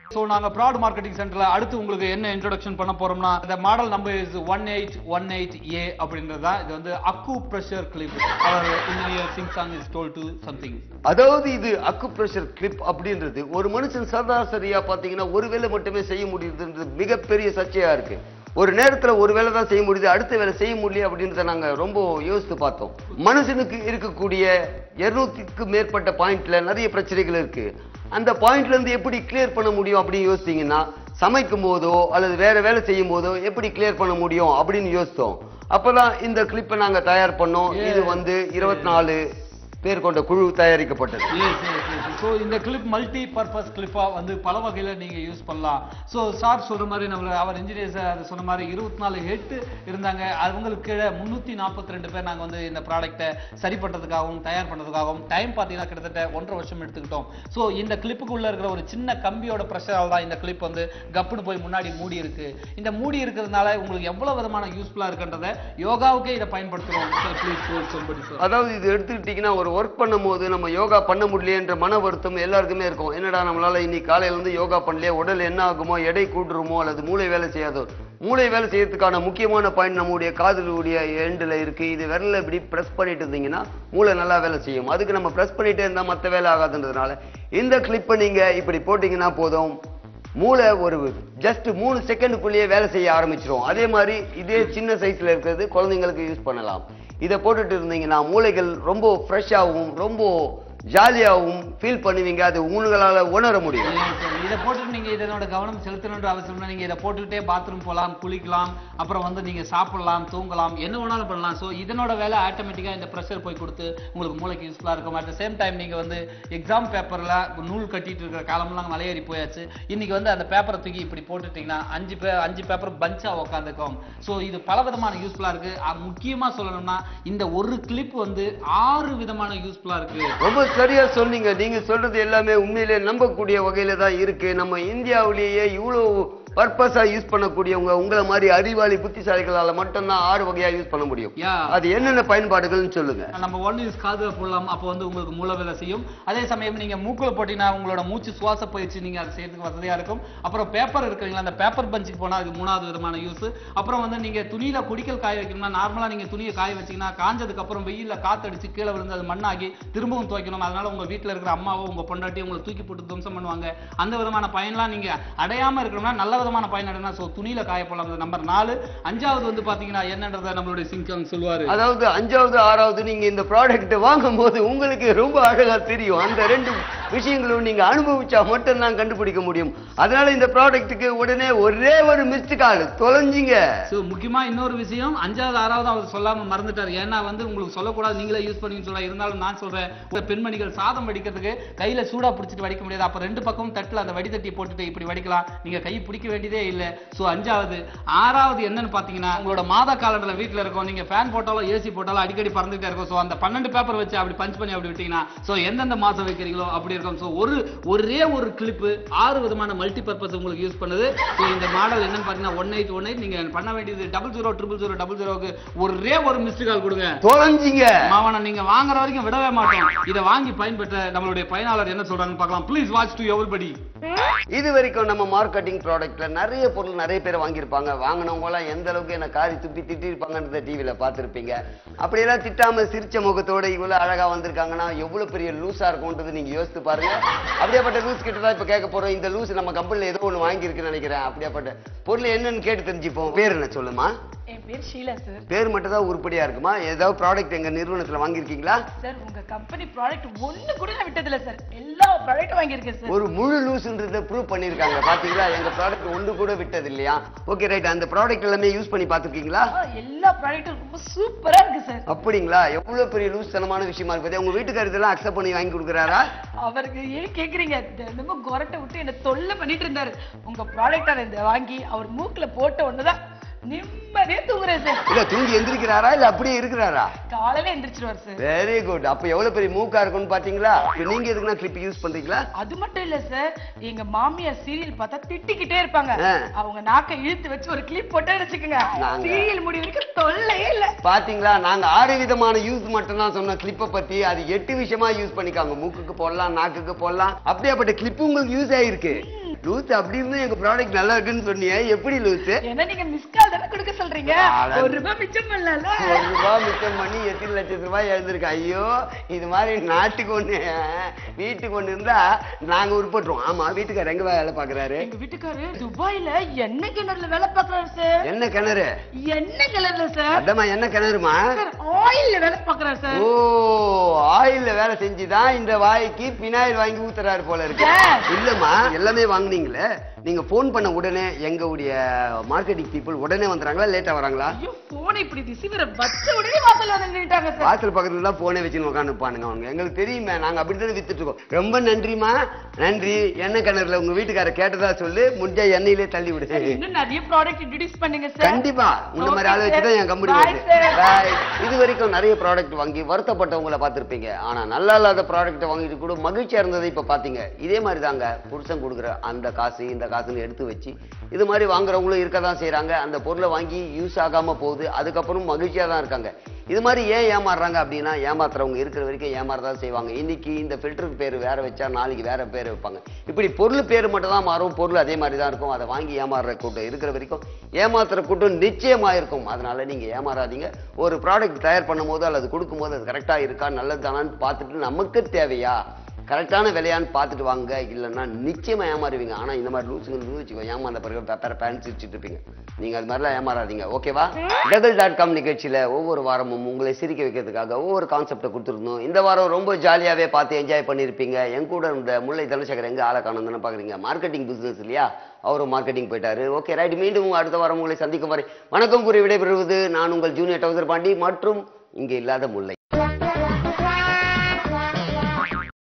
So நாங்க broad marketing சென்டர்ல அடுத்து உங்களுக்கு என்ன இன்ட்ரோடக்ஷன் பண்ண போறோம்னா இந்த model number is one eight one eight A அப்படின்றது தான் இது வந்து acupressure clip our engineer Sing Sang is told to something அதாவது இது அக்குப்ரெஷர் கிளிப் அப்படின்றது ஒரு மனுஷன் சராசரியா பாத்தீங்கன்னா ஒரு வேலை மட்டுமே செய்ய முடியுதுன்றது மிகப்பெரிய சர்ச்சையா இருக்கு ஒரு நேரத்துல ஒரு வேலை தான் செய்ய முடியுது அடுத்த வேலை செய்ய முடியல அப்படின்றத நாங்க ரொம்ப யோசித்து பார்த்தோம் மனுஷனுக்கு இருக்கக்கூடிய இருநூத்திக்கு மேற்பட்ட பாயிண்ட்ல நிறைய பிரச்சனைகள் இருக்கு அந்த பாயிண்ட்ல இருந்து எப்படி கிளியர் பண்ண முடியும் அப்படின்னு யோசிச்சீங்கன்னா சமைக்கும் போதோ அல்லது வேற வேலை செய்யும் போதோ எப்படி கிளியர் பண்ண முடியும் அப்படின்னு யோசித்தோம் அப்பதான் இந்த கிளிப்பை நாங்க தயார் பண்ணோம் இது வந்து இருபத்தி நாலு பேர் கொண்ட குழு தயாரிக்கப்பட்டது ஸோ இந்த கிளிப் மல்டி பர்பஸ் கிளிப்பா வந்து பல வகையில நீங்க யூஸ் பண்ணலாம் ஸோ சார் சொல்ற மாதிரி நம்ம அவர் இன்ஜினியர்ஸ் அது சொன்ன மாதிரி இருபத்தி நாலு ஹெட் இருந்தாங்க அவங்களுக்கு கீழே முன்னூத்தி நாற்பத்தி ரெண்டு பேர் நாங்க வந்து இந்த ப்ராடக்ட்டை சரி பண்றதுக்காகவும் தயார் பண்றதுக்காகவும் டைம் பார்த்தீங்கன்னா கிட்டத்தட்ட ஒன்றரை வருஷம் எடுத்துக்கிட்டோம் ஸோ இந்த கிளிப்புக்குள்ள இருக்கிற ஒரு சின்ன கம்பியோட ப்ரெஷரால் தான் இந்த கிளிப் வந்து கப்புன்னு போய் முன்னாடி மூடி இருக்கு இந்த மூடி இருக்கிறதுனால உங்களுக்கு எவ்வளவு விதமான யூஸ்ஃபுல்லா இருக்குன்றத யோகாவுக்கே இதை பயன்படுத்துறோம் சார் ப்ளீஸ் சொல்படி சார் அதாவது இது எடுத்துக்கிட்டீங்கன்னா ஒரு ஒர்க் பண்ணும்போது நம்ம யோகா பண்ண முடியலன்ற மன வருத்தம் எல்லாருக்குமே இருக்கும் என்னடா நம்மளால இன்னைக்கு காலையில இருந்து யோகா பண்ணலையே உடல் என்ன ஆகுமோ எடை கூட்டுருமோ அல்லது மூளை வேலை செய்யாதோ மூளை வேலை செய்யறதுக்கான முக்கியமான பாயிண்ட் நம்முடைய காதலுடைய எண்டில் இருக்கு இது விரல்ல இப்படி பிரஸ் பண்ணிட்டு இருந்தீங்கன்னா மூளை நல்லா வேலை செய்யும் அதுக்கு நம்ம பிரஸ் பண்ணிட்டே இருந்தா மற்ற வேலை ஆகாதுன்றதுனால இந்த கிளிப்பை நீங்க இப்படி போட்டீங்கன்னா போதும் மூளை ஒரு ஜஸ்ட் மூணு செகண்டுக்குள்ளேயே வேலை செய்ய ஆரம்பிச்சிரும் அதே மாதிரி இதே சின்ன சைஸ்ல இருக்கிறது குழந்தைங்களுக்கு யூஸ் பண்ணலாம் இதை போட்டுட்டு இருந்தீங்கன்னா மூளைகள் ரொம்ப ஃப்ரெஷ்ஷாகவும் ரொம்ப ஜாலியாகவும் ஃபீல் பண்ணுவீங்க அது உங்களால உணர முடியும் Yes, sir. இதை போட்டுட்டு நீங்க இதனோட கவனம் செலுத்தணுன்ற அவசியம் இல்லை நீங்க இதை போட்டுக்கிட்டே பாத்ரூம் போகலாம் குளிக்கலாம் அப்புறம் வந்து நீங்க சாப்பிடலாம் தூங்கலாம் என்ன வேணாலும் பண்ணலாம் ஸோ இதனோட வேலை ஆட்டோமேட்டிக்கா இந்த ப்ரெஷர் போய் கொடுத்து உங்களுக்கு மூளைக்கு யூஸ்ஃபுல்லா இருக்கும் அட் சேம் டைம் நீங்க வந்து எக்ஸாம் பேப்பர்ல நூல் கட்டிட்டு இருக்கிற காலம்லாம் மலையேறி போயாச்சு இன்னைக்கு வந்து அந்த பேப்பரை தூக்கி இப்படி போட்டுட்டீங்கன்னா அஞ்சு பே அஞ்சு பேப்பர் பஞ்சா உட்காந்துக்கும் ஸோ இது பல விதமான யூஸ்ஃபுல்லா இருக்கு அஹ் முக்கியமா சொல்லணும்னா இந்த ஒரு கிளிப் வந்து ஆறு விதமான யூஸ்ஃபுல்லா இருக்கு ரொம்ப சரியா சொன்னீங்க நீங்க சொல்றது எல்லாமே உண்மையிலே நம்பக்கூடிய வகையில தான் இருக்கு நம்ம இந்தியாவிலேயே இவ்வளவு பர்பஸா யூஸ் பண்ணக்கூடியவங்க உங்களை மாதிரி அறிவாளி புத்திசாலிகளால மட்டும்தான் ஆறு வகையா யூஸ் பண்ண முடியும் Yeah. அது என்னென்ன பயன்பாடுகள்னு சொல்லுங்க நம்ம ஒன் யூஸ் காதுல போடலாம் அப்போ வந்து உங்களுக்கு மூளை வேலை செய்யும் அதே சமயம் நீங்க மூக்குல போட்டீங்கன்னா உங்களோட மூச்சு சுவாச பயிற்சி நீங்க அதை செய்யறதுக்கு வசதியா இருக்கும் அப்புறம் பேப்பர் இருக்குங்களா அந்த பேப்பர் பஞ்சுக்கு போனா அது மூணாவது விதமான யூஸ் அப்புறம் வந்து நீங்க துணியில குடிக்கல் காய வைக்கணும்னா நார்மலா நீங்க துணியை காய வச்சீங்கன்னா காஞ்சதுக்கு அப்புறம் வெயில்ல காத்தடிச்சு கீழே விழுந்து அது மண்ணாகி திரும்பவும் துவைக்கணும் அதனால உங்க வீட்டுல இருக்கிற அம்மாவோ உங்க பொண்டாட்டியோ உங்களை தூக்கி போட்டு துவம்சம் பண்ணுவாங்க அந்த விதமான பயன்லாம் நீங்க அடையாம இருக்கணும்னா நல்ல விதமான பயன் அடையணும் ஸோ துணியில காய போடலாம் நம்பர் நாலு அஞ்சாவது வந்து பாத்தீங்கன்னா என்னன்றதை நம்மளுடைய சிங்கம் சொல்லுவாரு அதாவது அஞ்சாவது ஆறாவது நீங்க இந்த ப்ராடக்ட் வாங்கும் போது உங்களுக்கு ரொம்ப அழகா தெரியும் அந்த ரெண்டு விஷயங்களும் நீங்க அனுபவிச்சா மட்டும் தான் கண்டுபிடிக்க முடியும் அதனால இந்த ப்ராடக்ட்டுக்கு உடனே ஒரே ஒரு மிஸ்டு கால் தொலைஞ்சிங்க சோ முக்கியமா இன்னொரு விஷயம் அஞ்சாவது ஆறாவது அவர் சொல்லாம மறந்துட்டாரு ஏன்னா வந்து உங்களுக்கு சொல்லக்கூடாது நீங்களே யூஸ் பண்ணி சொல்ல இருந்தாலும் நான் சொல்றேன் உங்க பெண்மணிகள் சாதம் வடிக்கிறதுக்கு கையில சூடா பிடிச்சிட்டு வடிக்க முடியாது அப்ப ரெண்டு பக்கமும் தட்டுல அந்த வடிதட்டி போட்டுட்டு இப்படி வடிக்கலாம் நீங்க கை பிடிக்க வேண்டியதே இல்ல சோ அஞ்சாவது ஆறாவது என்னன்னு பாத்தீங்கன்னா உங்களோட மாத காலண்டர்ல வீட்ல இருக்கும் நீங்க ஃபேன் போட்டாலும் ஏசி போட்டாலும் அடிக்கடி பறந்துட்டே இருக்கும் சோ அந்த பன்னெண்டு பேப்பர் வச்சு அப்படி பஞ்ச் பண்ணி அப்படி விட்டீங்கன்னா சோ எந்தெந்த மாசம் வைக்கிறீங்களோ அப்படி இருக்கும் சோ ஒரு ஒரே ஒரு கிளிப்பு ஆறு விதமான மல்டி பர்பஸ் உங்களுக்கு யூஸ் பண்ணுது ஸோ இந்த மாடல் என்னன்னு பாத்தீங்கன்னா ஒன் எயிட் ஒன் எயிட் நீங்க பண்ண வேண்டியது double zero triple zero double ஜீரோக்கு ஒரே ஒரு மிஸ்டு கால் கொடுங்க தொலைஞ்சிங்க மாவன நீங்க வாங்குற வரைக்கும் விடவே மாட்டோம் இதை வாங்கி பயன்பெற்ற நம்மளுடைய பயனாளர் என்ன சொல்றாங்கன்னு பார்க்கலாம் ப்ளீஸ் வாட்ச் டு எவரிபடி இது வரைக்கும் நம்ம மார்க்கெட்டிங் ப்ராடக்ட்ல நிறைய பொருள் நிறைய பேர் வாங்கியிருப்பாங்க வாங்கினவங்க எல்லாம் எந்த அளவுக்கு என்ன காரி துப்பி திட்டிருப்பாங்கன்றத டிவியில பார்த்திருப்பீங்க அப்படியெல்லாம் திட்டாம சிரிச்ச முகத்தோட இவ்வளவு அழகா வந்திருக்காங்கன்னா எவ்வளவு பெரிய லூஸா இருக்கும்ன்றது நீங்க யோசித்து பாருங்க அப்படியாப்பட்ட லூஸ் கிட்ட தான் இப்ப கேட்க போறோம் இந்த லூஸ் நம்ம கம்பெனில ஏதோ ஒண்ணு வாங்கியிருக்குன்னு நினைக்கிறேன் அப்படியாப்பட்ட பொருள் என்னன்னு கேட்டு தெரிஞ்சுப்போம் பேர் என்ன சொல்லுமா என் பேர் ஷீலா சார் பேர் மட்டும் தான் உருப்படியா இருக்குமா ஏதாவது ப்ராடக்ட் எங்க நிறுவனத்துல வாங்கியிருக்கீங்களா சார் உங்க கம்பெனி ப்ராடக்ட் ஒண்ணு கூட நான் விட்டதில்ல சார் எல்லா ப்ராடக்ட்டும் வாங்கியிருக்கேன் சார் ஒரு முழு லூஸ்ன்றதை ப்ரூவ் பண்ணிருக்காங்க பாத்தீங்களா எங்க ப்ராடக்ட் ஒன்று கூட விட்டது இல்லையா ஓகே ரைட் அந்த ப்ராடக்ட் எல்லாமே யூஸ் பண்ணி பார்த்திருக்கீங்களா ஆ, எல்லா ப்ராடக்ட்டும் ரொம்ப சூப்பரா இருக்கு சார் அப்படிங்களா எவ்வளவு பெரிய லூஸ் தனமான விஷயமா இருக்குது உங்க வீட்டுக்காரர் இதெல்லாம் அக்செப்ட் பண்ணி வாங்கி கொடுக்குறாரா அவருக்கு ஏன் கேக்குறீங்க தினமும் கொரட்டை விட்டு என்ன தொல்லை பண்ணிட்டு இருந்தாரு உங்க ப்ராடக்ட் இந்த வாங்கி அவர் மூக்குல போட்ட ஒண்ணுதான் நிம்மதியா தூங்குறேன் சார் இல்ல தூங்கி எந்திரிக்கிறாரா இல்ல அப்படியே இருக்கிறாரா காலையில எந்திரிச்சிருவார் சார் வெரி குட் அப்ப எவ்வளவு பெரிய மூக்கா இருக்கும்னு பாத்தீங்களா இப்ப நீங்க எதுக்குன்னா கிளிப் யூஸ் பண்றீங்களா அது மட்டும் இல்ல சார் எங்க மாமியார் சீரியல் பார்த்தா திட்டிக்கிட்டே இருப்பாங்க ஆ. அவங்க நாக்கை இழுத்து வச்சு ஒரு கிளிப் போட்டே வச்சுக்கோங்க நாங்க- சீரியல் முடி வரைக்கும் தொல்லையே இல்ல பாத்தீங்களா நாங்க ஆறு விதமான யூஸ் மட்டும் தான் சொன்ன கிளிப்பை பத்தி அது எட்டு விஷயமா யூஸ் பண்ணிக்காங்க மூக்குக்கு போடலாம் நாக்குக்கு போடலாம் அப்படியாப்பட்ட கிளிப் உங்களுக்கு யூஸ் ஆயிருக்கு லூஸ் அப்படி இருந்து எங்க ப்ராடக்ட் நல்லா இருக்குன்னு சொன்னீங்க எப்படி லூஸ் ஏன்னா நீங்க மிஸ் கால் தானே கொடுக்க சொல்றீங்க அட- ஒரு ரூபாய் மிச்சம் பண்ணல ஒரு ரூபாய் மிச்சம் பண்ணி எத்தனை லட்சம் ரூபாய் எழுந்திருக்கு ஐயோ இது மாதிரி நாட்டுக்கு ஒண்ணு வீட்டுக்கு ஒண்ணு இருந்தா நாங்க உருப்பட்டுருவோம் ஆமா வீட்டுக்காரர் எங்க வேலை பாக்குறாரு எங்க வீட்டுக்காரு துபாயில எண்ணெய் கிணறுல வேலை பாக்குறாரு சார் என்ன கிணறு எண்ணெய் கிணறுல சார் அதம்மா என்ன கிணறுமா சார் ஆயில்ல வேலை பாக்குறாரு சார் ஓ ஆயில்ல வேலை செஞ்சுதான் இந்த வாய்க்கு பினாயில் வாங்கி ஊத்துறாரு போல இருக்கு Yes. இல்லம்மா எல்லாமே வாங்குனீங்களே நீங்க போன் பண்ண உடனே எங்களுடைய மார்க்கெட்டிங் பீப்புள் உடனே வந்துறாங்களா லேட்டா வராங்களா ஐயோ போனை இப்படி ரிசீவரை வச்ச உடனே வாசல்ல வந்து நின்னுட்டாங்க சார் வாசல் பக்கத்துல தான் போனே வச்சு உட்காந்துப்பானுங்க அவங்க எங்களுக்கு தெரியுமே நாங்க அப்படித்தானே வித்துட்டு இருக்கோம் ரொம்ப நன்றிமா நன்றி எண்ணெய் கிணறுல உங்க வீட்டுக்கார கேட்டதா சொல்லு முடிஞ்சா எண்ணெயிலே தள்ளி விடு இன்னும் நிறைய ப்ராடக்ட் இன்ட்ரோடியூஸ் பண்ணுங்க சார் கண்டிப்பா இந்த மாதிரி ஆளு Okay, வச்சுதான் sir. என் கம்பெனி Bye, வருது sir. Bye. இது வரைக்கும் நிறைய ப்ராடக்ட் வாங்கி வருத்தப்பட்டவங்கள பார்த்திருப்பீங்க ஆனா நல்லா இல்லாத ப்ராடக்ட் வாங்கிட்டு கூட மகிழ்ச்சியா இருந்ததை இப்ப பாத்தீங்க இதே மாதிரி தாங்க புருஷன் கொடுக்குற அந்த காசு இந்த காசுன்னு எடுத்து வச்சு இது மாதிரி வாங்குறவங்களும் இருக்க தான் செய்றாங்க அந்த பொருளை வாங்கி யூஸ் ஆகாம போகுது அதுக்கப்புறம் மகிழ்ச்சியா தான் இருக்காங்க இது மாதிரி ஏன் ஏமாறுறாங்க அப்படின்னா ஏமாத்துறவங்க இருக்கிற வரைக்கும் ஏமாறதான் செய்வாங்க இன்னைக்கு இந்த ஃபில்டருக்கு பேர் வேற வச்சா நாளைக்கு வேற பேர் வைப்பாங்க இப்படி பொருள் பேர் மட்டும் தான் மாறும் பொருள் அதே மாதிரி தான் இருக்கும் அதை வாங்கி ஏமாறுற கூட்டம் இருக்கிற வரைக்கும் ஏமாத்துற கூட்டம் நிச்சயமா இருக்கும் அதனால நீங்க ஏமாறாதீங்க ஒரு ப்ராடக்ட் தயார் பண்ணும்போது அல்லது கொடுக்கும்போது அது கரெக்டா இருக்கா நல்லது தானான்னு பார்த்துட்டு நமக்கு தேவையா கரெக்டான விலையான்னு பார்த்துட்டு வாங்க இல்லைன்னா நிச்சயமா ஏமாறுவீங்க ஆனா இந்த மாதிரி லூசுங்க வச்சுக்கோ ஏமாந்த பிறகு பெப்பரை பேன் சிரிச்சிட்டு இருப்பீங்க நீங்க அது மாதிரிலாம் ஏமாறாதீங்க ஓகேவா டகல் டாட் காம் நிகழ்ச்சியில ஒவ்வொரு வாரமும் உங்களை சிரிக்க வைக்கிறதுக்காக ஒவ்வொரு கான்செப்டை கொடுத்துருந்தோம் இந்த வாரம் ரொம்ப ஜாலியாவே பார்த்து என்ஜாய் பண்ணியிருப்பீங்க என் கூட இந்த முல்லை தனசேகர் எங்க ஆளை காணும் பாக்குறீங்க மார்க்கெட்டிங் பிசினஸ் இல்லையா அவரும் மார்க்கெட்டிங் போயிட்டாரு ஓகே ரைட் மீண்டும் அடுத்த வாரம் உங்களை சந்திக்கும் வரை வணக்கம் கூறி விடைபெறுவது நான் உங்கள் ஜூனியர் டவுசர் பாண்டி மற்றும் இங்கே இல்லாத முல்லை